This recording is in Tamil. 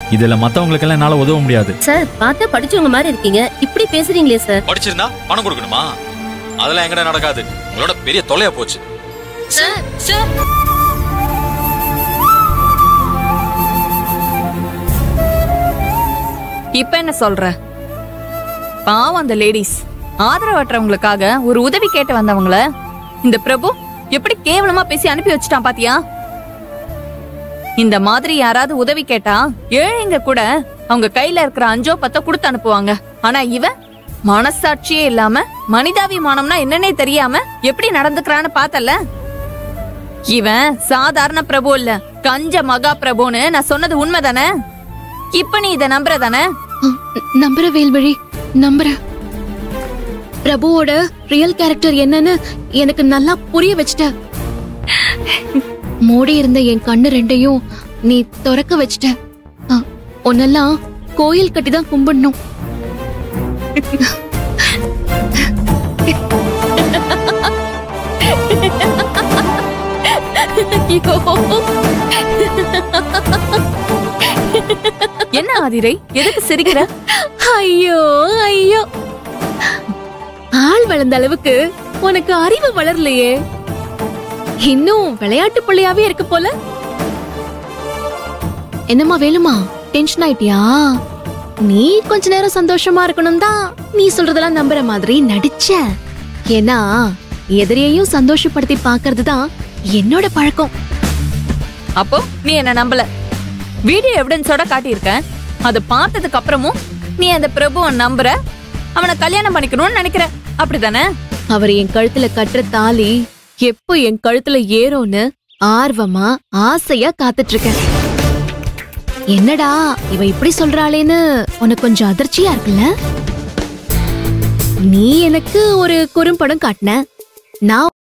இதுல மத்தவங்களுக்கெல்லாம் என்னால உதவ முடியாது சார் பார்த்தா படிச்சவங்க மாதிரி இருக்கீங்க இப்படி பேசுறீங்களே சார் படிச்சிருந்தா பணம் கொடுக்கணுமா அதெல்லாம் எங்கட நடக்காது உங்களோட பெரிய தொலையா போச்சு சார் சார் இப்ப என்ன சொல்ற பாவம் அந்த லேடிஸ் ஆதரவற்றவங்களுக்காக ஒரு உதவி கேட்டு வந்தவங்கள இந்த பிரபு எப்படி கேவலமா பேசி அனுப்பி வச்சுட்டான் பாத்தியா இந்த மாதிரி யாராவது உதவி கேட்டா ஏழைங்க கூட அவங்க கையில இருக்கிற அஞ்சோ பத்தோ கொடுத்து அனுப்புவாங்க ஆனா இவன் மனசாட்சியே இல்லாம மனிதாபிமானம்னா என்னன்னே தெரியாம எப்படி நடந்துக்கிறான்னு பார்த்தல இவன் சாதாரண பிரபு இல்ல கஞ்ச மகா பிரபுன்னு நான் சொன்னது உண்மைதானே இப்ப நீ இத நம்புறதானே நம்புற வேல்வழி நம்புற பிரபுவோட ரியல் கேரக்டர் என்னன்னு எனக்கு நல்லா புரிய வச்சிட்ட மூடி இருந்த என் கண்ணு ரெண்டையும் நீ திறக்க வச்சிட்ட அ, உன்னெல்லாம் கோயில் கட்டி தான் கும்பிடணும் என்ன ஆதிரை எதுக்கு சிரிக்கிற ஐயோ ஐயோ ஆள் வளர்ந்த அளவுக்கு உனக்கு அறிவு வளரலையே இன்னும் விளையாட்டு பிள்ளையாவே இருக்கு போல என்னம்மா வேலுமா டென்ஷன் ஆயிட்டியா நீ கொஞ்ச நேரம் சந்தோஷமா இருக்கணும் தான் நீ சொல்றதெல்லாம் நம்புற மாதிரி நடிச்ச ஏன்னா எதிரியையும் சந்தோஷப்படுத்தி பாக்குறது தான் என்னோட பழக்கம் அப்போ நீ என்ன நம்பல வீடியோ எவிடன்ஸோட காட்டியிருக்க அது பார்த்ததுக்கு அப்புறமும் நீ அந்த பிரபுவை நம்புற அவனை கல்யாணம் பண்ணிக்கணும்னு நினைக்கிற அப்படிதானே அவர் என் கழுத்துல கட்டுற தாலி எப்போ என் கழுத்துல ஏறும்னு ஆர்வமா ஆசையா காத்துட்டு இருக்கேன் என்னடா இவ இப்படி சொல்றாளேன்னு உனக்கு கொஞ்சம் அதிர்ச்சியா இருக்குல்ல நீ எனக்கு ஒரு குறும்படம் காட்டின நான்